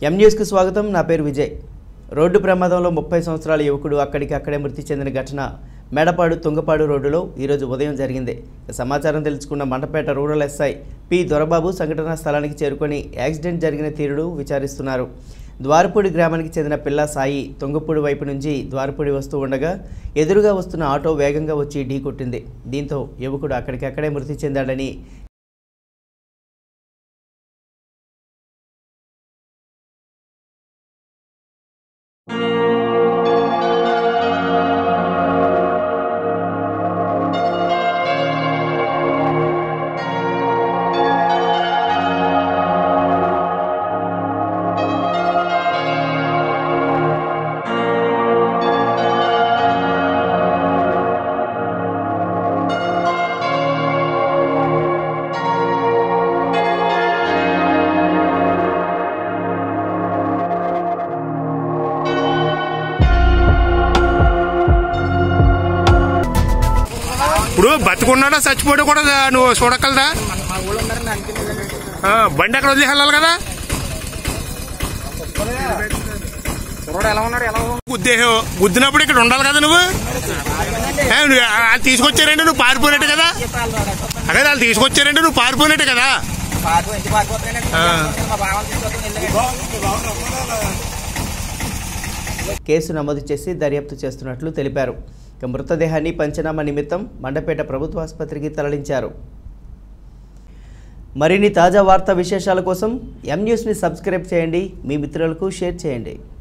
ఎం న్యూస్కి స్వాగతం నా పేరు విజయ్ రోడ్డు ప్రమాదంలో ముప్పై సంవత్సరాల యువకుడు అక్కడికి అక్కడే మృతి చెందిన ఘటన మేడపాడు తుంగపాడు రోడ్డులో ఈరోజు ఉదయం జరిగింది ఈ సమాచారం తెలుసుకున్న Mandapeta rural SI P Dorababu సంఘటనా స్థలానికి చేరుకొని యాక్సిడెంట్ జరిగిన తీరుడు విచారిస్తున్నారు ద్వారపూడి గ్రామానికి చెందిన పిల్ల సాయి తుంగపూడి వైపు నుంచి ద్వారపూడి వస్తూ ఉండగా ఎదురుగా వస్తున్న ఆటో వేగంగా వచ్చి ఢీ కొట్టింది దీంతో యువకుడు అక్కడికక్కడే మృతి చెందాడని ఇప్పుడు బతుకున్నాడా చచ్చిపోయాడు కూడా నువ్వు చూడగలదా ఆ, బండి అక్కడ వదిలి వెళ్ళాలి కదా గుద్దేహం గుద్దినప్పుడు ఇక్కడ ఉండాలి కదా నువ్వు ఏ, నువ్వు వాళ్ళు తీసుకొచ్చారంటే నువ్వు పారిపోయినట్టు కదా అదే వాళ్ళు తీసుకొచ్చారంటే నువ్వు పారిపోయినట్టు కదా ఆ. కేసు నమోదు చేసి దర్యాప్తు చేస్తున్నట్లు తెలిపారు ఇక మృతదేహాన్ని పంచనామా నిమిత్తం మండపేట ప్రభుత్వ ఆసుపత్రికి తరలించారు మరిన్ని తాజా వార్తా విశేషాల కోసం ఎం న్యూస్ని సబ్స్క్రైబ్ చేయండి మీ మిత్రులకు షేర్ చేయండి